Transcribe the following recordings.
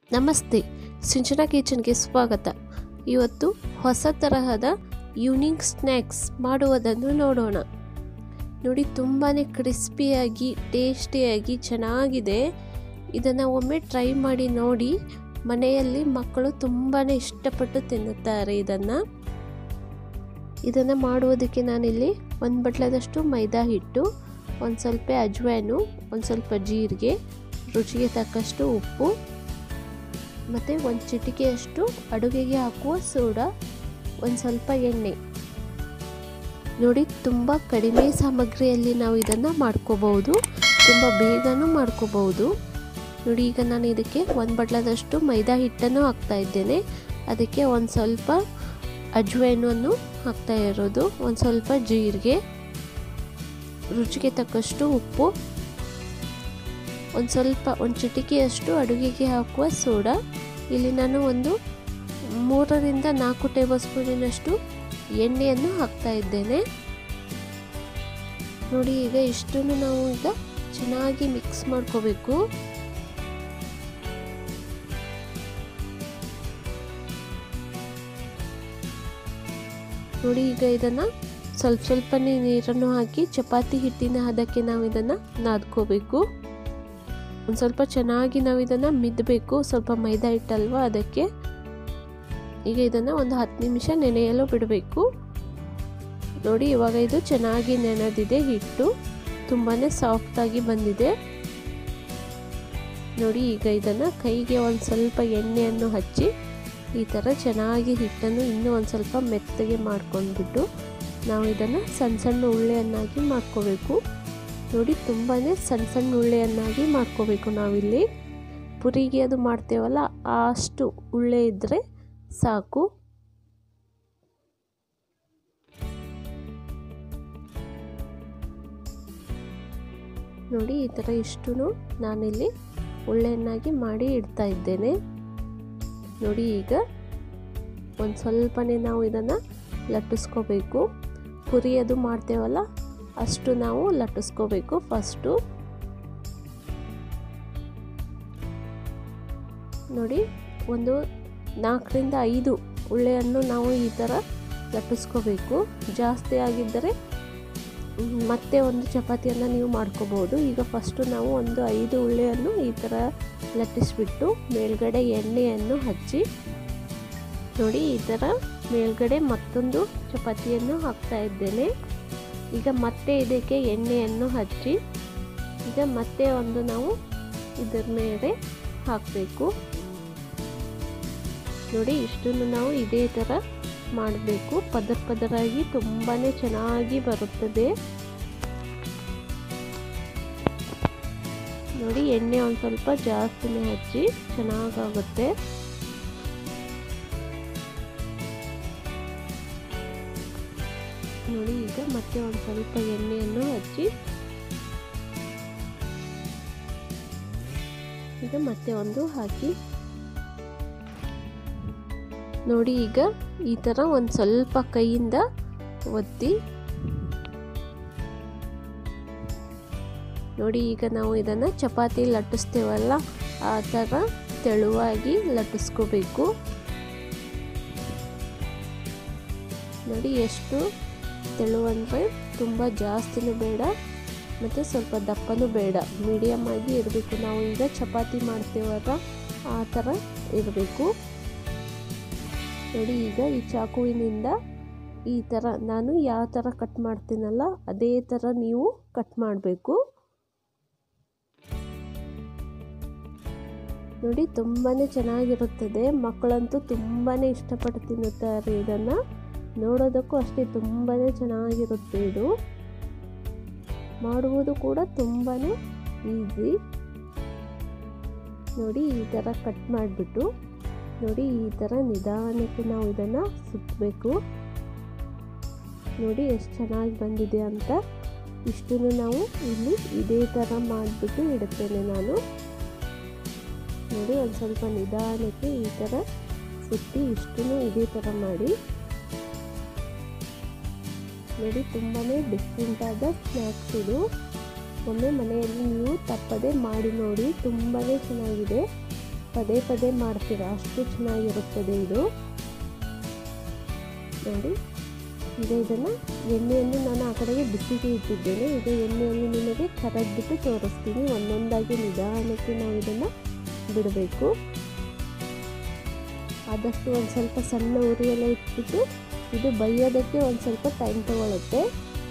ನಮಸ್ತೆ ಸಿಂಚನಾ ಕಿಚನ್ಗೆ ಸ್ವಾಗತ ಇವತ್ತು ಹೊಸ ತರಹದ ಈವ್ನಿಂಗ್ ಸ್ನ್ಯಾಕ್ಸ್ ಮಾಡುವುದನ್ನು ನೋಡೋಣ ನೋಡಿ ತುಂಬಾ ಕ್ರಿಸ್ಪಿಯಾಗಿ ಟೇಸ್ಟಿಯಾಗಿ ಚೆನ್ನಾಗಿದೆ ಇದನ್ನು ಒಮ್ಮೆ ಟ್ರೈ ಮಾಡಿ ನೋಡಿ ಮನೆಯಲ್ಲಿ ಮಕ್ಕಳು ತುಂಬಾ ಇಷ್ಟಪಟ್ಟು ತಿನ್ನುತ್ತಾರೆ ಇದನ್ನು ಇದನ್ನು ಮಾಡುವುದಕ್ಕೆ ನಾನಿಲ್ಲಿ ಒಂದು ಬಟ್ಲದಷ್ಟು ಮೈದಾ ಹಿಟ್ಟು ಒಂದು ಸ್ವಲ್ಪ ಅಜ್ವಾನು ಒಂದು ಸ್ವಲ್ಪ ಜೀರಿಗೆ ರುಚಿಗೆ ತಕ್ಕಷ್ಟು ಉಪ್ಪು ಮತ್ತು ಒಂದು ಚಿಟಿಕೆಯಷ್ಟು ಅಡುಗೆಗೆ ಹಾಕುವ ಸೋಡಾ ಒಂದು ಸ್ವಲ್ಪ ಎಣ್ಣೆ ನೋಡಿ ತುಂಬ ಕಡಿಮೆ ಸಾಮಗ್ರಿಯಲ್ಲಿ ನಾವು ಇದನ್ನು ಮಾಡ್ಕೋಬಹುದು ತುಂಬ ಬೇಗನೂ ಮಾಡ್ಕೋಬಹುದು ನೋಡಿ ಈಗ ನಾನು ಇದಕ್ಕೆ ಒಂದು ಬಟ್ಲದಷ್ಟು ಮೈದಾ ಹಿಟ್ಟನ್ನು ಹಾಕ್ತಾ ಇದ್ದೇನೆ ಅದಕ್ಕೆ ಒಂದು ಸ್ವಲ್ಪ ಅಜ್ವೈನನ್ನು ಹಾಕ್ತಾ ಇರೋದು ಒಂದು ಸ್ವಲ್ಪ ಜೀರಿಗೆ ರುಚಿಗೆ ತಕ್ಕಷ್ಟು ಉಪ್ಪು ಒಂದು ಸ್ವಲ್ಪ ಒಂದು ಚಿಟಿಕೆಯಷ್ಟು ಅಡುಗೆಗೆ ಹಾಕುವ ಸೋಡಾ ಇಲ್ಲಿ ನಾನು ಒಂದು ಮೂರರಿಂದ ನಾಲ್ಕು ಟೇಬಲ್ ಸ್ಪೂನಿನಷ್ಟು ಎಣ್ಣೆಯನ್ನು ಹಾಕ್ತಾ ಇದ್ದೇನೆ ನೋಡಿ ಈಗ ಇಷ್ಟನ್ನು ನಾವು ಈಗ ಚೆನ್ನಾಗಿ ಮಿಕ್ಸ್ ಮಾಡ್ಕೋಬೇಕು ನೋಡಿ ಈಗ ಇದನ್ನು ಸ್ವಲ್ಪ ಸ್ವಲ್ಪನೇ ನೀರನ್ನು ಹಾಕಿ ಚಪಾತಿ ಹಿಟ್ಟಿನ ಹದಕ್ಕೆ ನಾವು ಇದನ್ನು ನಾದ್ಕೋಬೇಕು ಒಂದು ಸ್ವಲ್ಪ ಚೆನ್ನಾಗಿ ನಾವು ಇದನ್ನು ಮಿದ್ದಬೇಕು ಸ್ವಲ್ಪ ಮೈದಾ ಹಿಟ್ಟಲ್ವಾ ಅದಕ್ಕೆ ಈಗ ಇದನ್ನು ಒಂದು ಹತ್ತು ನಿಮಿಷ ನೆನೆಯಲು ಬಿಡಬೇಕು ನೋಡಿ ಇವಾಗ ಇದು ಚೆನ್ನಾಗಿ ನೆನೆದಿದೆ ಹಿಟ್ಟು ತುಂಬಾ ಸಾಫ್ಟಾಗಿ ಬಂದಿದೆ ನೋಡಿ ಈಗ ಇದನ್ನು ಕೈಗೆ ಒಂದು ಸ್ವಲ್ಪ ಎಣ್ಣೆಯನ್ನು ಹಚ್ಚಿ ಈ ಥರ ಚೆನ್ನಾಗಿ ಹಿಟ್ಟನ್ನು ಇನ್ನೂ ಒಂದು ಸ್ವಲ್ಪ ಮೆತ್ತಗೆ ಮಾಡ್ಕೊಂಡ್ಬಿಟ್ಟು ನಾವು ಇದನ್ನು ಸಣ್ಣ ಸಣ್ಣ ಉಳ್ಳೆಯನ್ನಾಗಿ ಮಾಡ್ಕೋಬೇಕು ನೋಡಿ ತುಂಬಾ ಸಣ್ಣ ಸಣ್ಣ ಉಳ್ಳೆಯನ್ನಾಗಿ ಮಾಡ್ಕೋಬೇಕು ನಾವಿಲ್ಲಿ ಪುರಿಗೆ ಅದು ಮಾಡ್ತೇವಲ್ಲ ಅಷ್ಟು ಉಳ್ಳೆ ಇದ್ದರೆ ಸಾಕು ನೋಡಿ ಈ ಥರ ಇಷ್ಟು ನಾನಿಲ್ಲಿ ಉಳ್ಳೆಯನ್ನಾಗಿ ಮಾಡಿ ಇಡ್ತಾ ಇದ್ದೇನೆ ನೋಡಿ ಈಗ ಒಂದು ಸ್ವಲ್ಪನೇ ನಾವು ಇದನ್ನು ಲಟ್ಟಿಸ್ಕೋಬೇಕು ಪುರಿ ಅದು ಮಾಡ್ತೇವಲ್ಲ ಅಷ್ಟು ನಾವು ಲಟ್ಟಿಸ್ಕೋಬೇಕು ಫಸ್ಟು ನೋಡಿ ಒಂದು ನಾಲ್ಕರಿಂದ ಐದು ಉಳ್ಳೆಯನ್ನು ನಾವು ಈ ಥರ ಲಟ್ಟಿಸ್ಕೋಬೇಕು ಜಾಸ್ತಿ ಆಗಿದ್ದರೆ ಮತ್ತೆ ಒಂದು ಚಪಾತಿಯನ್ನು ನೀವು ಮಾಡ್ಕೋಬೋದು ಈಗ ಫಸ್ಟು ನಾವು ಒಂದು ಐದು ಉಳ್ಳೆಯನ್ನು ಈ ಥರ ಲಟ್ಟಿಸ್ಬಿಟ್ಟು ಮೇಲ್ಗಡೆ ಎಣ್ಣೆಯನ್ನು ಹಚ್ಚಿ ನೋಡಿ ಈ ಥರ ಮೇಲ್ಗಡೆ ಮತ್ತೊಂದು ಚಪಾತಿಯನ್ನು ಹಾಕ್ತಾ ಇದ್ದೇನೆ ಈಗ ಮತ್ತೆ ಇದಕ್ಕೆ ಎಣ್ಣೆಯನ್ನು ಹಚ್ಚಿ ಈಗ ಮತ್ತೆ ಒಂದು ನಾವು ಇದರ ಮೇಲೆ ಹಾಕಬೇಕು ನೋಡಿ ಇಷ್ಟನ್ನು ನಾವು ಇದೇ ಥರ ಮಾಡಬೇಕು ಪದರ ಪದರಾಗಿ ತುಂಬಾ ಚೆನ್ನಾಗಿ ಬರುತ್ತದೆ ನೋಡಿ ಎಣ್ಣೆ ಒಂದು ಸ್ವಲ್ಪ ಜಾಸ್ತಿನೇ ಹಚ್ಚಿ ಚೆನ್ನಾಗಾಗುತ್ತೆ ನೋಡಿ ಈಗ ಮತ್ತೆ ಒಂದು ಸ್ವಲ್ಪ ಎಣ್ಣೆಯನ್ನು ಹಚ್ಚಿ ಈಗ ಮತ್ತೆ ಒಂದು ಹಾಕಿ ನೋಡಿ ಈಗ ಈ ಥರ ಒಂದು ಸ್ವಲ್ಪ ಕೈಯಿಂದ ಒತ್ತಿ ನೋಡಿ ಈಗ ನಾವು ಇದನ್ನು ಚಪಾತಿ ಲಟ್ಟಿಸ್ತೇವಲ್ಲ ಆ ಥರ ತೆಳುವಾಗಿ ಲಟ್ಟಿಸ್ಕೋಬೇಕು ನೋಡಿ ಎಷ್ಟು ತೆಳು ಅಂದರೆ ತುಂಬ ಜಾಸ್ತಿನೂ ಬೇಡ ಮತ್ತು ಸ್ವಲ್ಪ ದಪ್ಪನೂ ಬೇಡ ಮೀಡಿಯಮ್ ಆಗಿ ಇರಬೇಕು ನಾವು ಈಗ ಚಪಾತಿ ಮಾಡ್ತೇವಲ್ಲ ಆ ಥರ ಇರಬೇಕು ನೋಡಿ ಈಗ ಈ ಚಾಕುವಿನಿಂದ ಈ ಥರ ನಾನು ಯಾವ ಥರ ಕಟ್ ಮಾಡ್ತೀನಲ್ಲ ಅದೇ ಥರ ನೀವು ಕಟ್ ಮಾಡಬೇಕು ನೋಡಿ ತುಂಬಾ ಚೆನ್ನಾಗಿರುತ್ತದೆ ಮಕ್ಕಳಂತೂ ತುಂಬಾ ಇಷ್ಟಪಟ್ಟು ತಿನ್ನುತ್ತಾರೆ ಇದನ್ನು ನೋಡೋದಕ್ಕೂ ಅಷ್ಟೇ ತುಂಬಾ ಚೆನ್ನಾಗಿರುತ್ತೆ ಇದು ಮಾಡುವುದು ಕೂಡ ತುಂಬಾ ಈಸಿ ನೋಡಿ ಈ ಥರ ಕಟ್ ಮಾಡಿಬಿಟ್ಟು ನೋಡಿ ಈ ಥರ ನಿಧಾನಕ್ಕೆ ನಾವು ಇದನ್ನು ಸುತ್ತಬೇಕು ನೋಡಿ ಎಷ್ಟು ಚೆನ್ನಾಗಿ ಬಂದಿದೆ ಅಂತ ಇಷ್ಟನ್ನು ನಾವು ಇಲ್ಲಿ ಇದೇ ಥರ ಮಾಡಿಬಿಟ್ಟು ಇಡುತ್ತೇನೆ ನಾನು ನೋಡಿ ಒಂದು ಸ್ವಲ್ಪ ನಿಧಾನಕ್ಕೆ ಈ ಥರ ಸುತ್ತಿ ಇಷ್ಟನ್ನು ಇದೇ ಥರ ಮಾಡಿ ನೋಡಿ ತುಂಬಾ ಡಿಫ್ರೆಂಟಾದ ಸ್ನ್ಯಾಕ್ಸ್ ಇದು ಒಮ್ಮೆ ಮನೆಯಲ್ಲಿ ನೀವು ತಪ್ಪದೆ ಮಾಡಿ ನೋಡಿ ತುಂಬಾ ಚೆನ್ನಾಗಿದೆ ಪದೇ ಪದೇ ಮಾಡ್ತೀರಾ ಅಷ್ಟು ಚೆನ್ನಾಗಿರುತ್ತದೆ ಇದು ನೋಡಿ ಈಗ ಇದನ್ನು ಎಣ್ಣೆಯನ್ನು ನಾನು ಆ ಕಡೆಗೆ ಬಿಸಿಗೆ ಇಟ್ಟಿದ್ದೇನೆ ಈಗ ಎಣ್ಣೆಯನ್ನು ನಿಮಗೆ ಕರದ್ಬಿಟ್ಟು ತೋರಿಸ್ತೀನಿ ಒಂದೊಂದಾಗಿ ನಿಧಾನಕ್ಕೆ ನಾವು ಇದನ್ನು ಬಿಡಬೇಕು ಆದಷ್ಟು ಒಂದು ಸ್ವಲ್ಪ ಸಣ್ಣ ಉರಿಯೆಲ್ಲ ಇಟ್ಬಿಟ್ಟು ಇದು ಬೈಯೋದಕ್ಕೆ ಒಂದು ಸ್ವಲ್ಪ ಟೈಮ್ ತಗೊಳುತ್ತೆ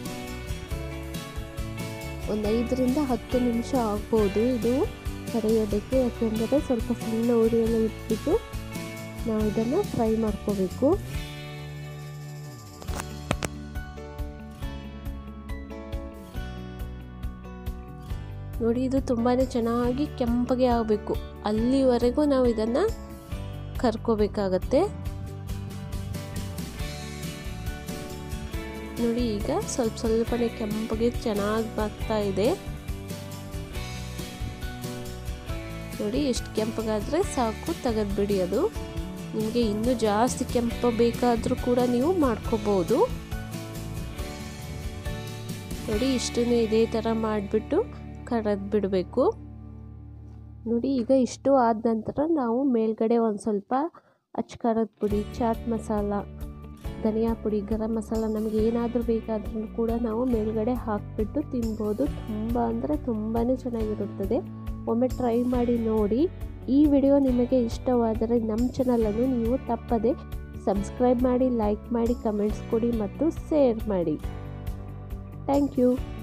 ಒಂದು ಐದರಿಂದ ಹತ್ತು ನಿಮಿಷ ಆಗ್ಬೋದು ಇದು ಕರಿಯೋದಕ್ಕೆ ಯಾಕೆಂದರೆ ಸ್ವಲ್ಪ ಸಣ್ಣ ಉರಿಯೆಲ್ಲ ಇಟ್ಬಿಟ್ಟು ನಾವು ಇದನ್ನು ಫ್ರೈ ಮಾಡ್ಕೋಬೇಕು ನೋಡಿ ಇದು ತುಂಬಾ ಚೆನ್ನಾಗಿ ಕೆಂಪಗೆ ಆಗಬೇಕು ಅಲ್ಲಿವರೆಗೂ ನಾವು ಇದನ್ನು ಕರ್ಕೋಬೇಕಾಗತ್ತೆ ನೋಡಿ ಈಗ ಸ್ವಲ್ಪ ಸ್ವಲ್ಪನೇ ಕೆಂಪಗೆ ಚೆನ್ನಾಗಿ ಬರ್ತಾ ಇದೆ ನೋಡಿ ಎಷ್ಟು ಕೆಂಪಗಾದರೆ ಸಾಕು ತೆಗೆದ್ಬಿಡಿ ಅದು ನಿಮಗೆ ಇನ್ನೂ ಜಾಸ್ತಿ ಕೆಂಪ ಬೇಕಾದರೂ ಕೂಡ ನೀವು ಮಾಡ್ಕೋಬೋದು ನೋಡಿ ಇಷ್ಟನ್ನು ಇದೇ ಥರ ಮಾಡಿಬಿಟ್ಟು ಕರದ್ ಬಿಡಬೇಕು ನೋಡಿ ಈಗ ಇಷ್ಟು ಆದ ನಂತರ ನಾವು ಮೇಲ್ಗಡೆ ಒಂದು ಸ್ವಲ್ಪ ಅಚ್ಕಾರದ ಪುಡಿ ಚಾಟ್ ಮಸಾಲ ಧನಿಯಾ ಪುಡಿ ಗರಂ ಮಸಾಲ ನಮಗೆ ಏನಾದರೂ ಬೇಕಾದ್ರೂ ಕೂಡ ನಾವು ಮೇಲ್ಗಡೆ ಹಾಕಿಬಿಟ್ಟು ತಿನ್ಬೋದು ತುಂಬ ಅಂದರೆ ತುಂಬಾ ಚೆನ್ನಾಗಿರುತ್ತದೆ ಒಮ್ಮೆ ಟ್ರೈ ಮಾಡಿ ನೋಡಿ ಈ ವಿಡಿಯೋ ನಿಮಗೆ ಇಷ್ಟವಾದರೆ ನಮ್ಮ ಚಾನಲನ್ನು ನೀವು ತಪ್ಪದೆ ಸಬ್ಸ್ಕ್ರೈಬ್ ಮಾಡಿ ಲೈಕ್ ಮಾಡಿ ಕಮೆಂಟ್ಸ್ ಕೊಡಿ ಮತ್ತು ಶೇರ್ ಮಾಡಿ ಥ್ಯಾಂಕ್ ಯು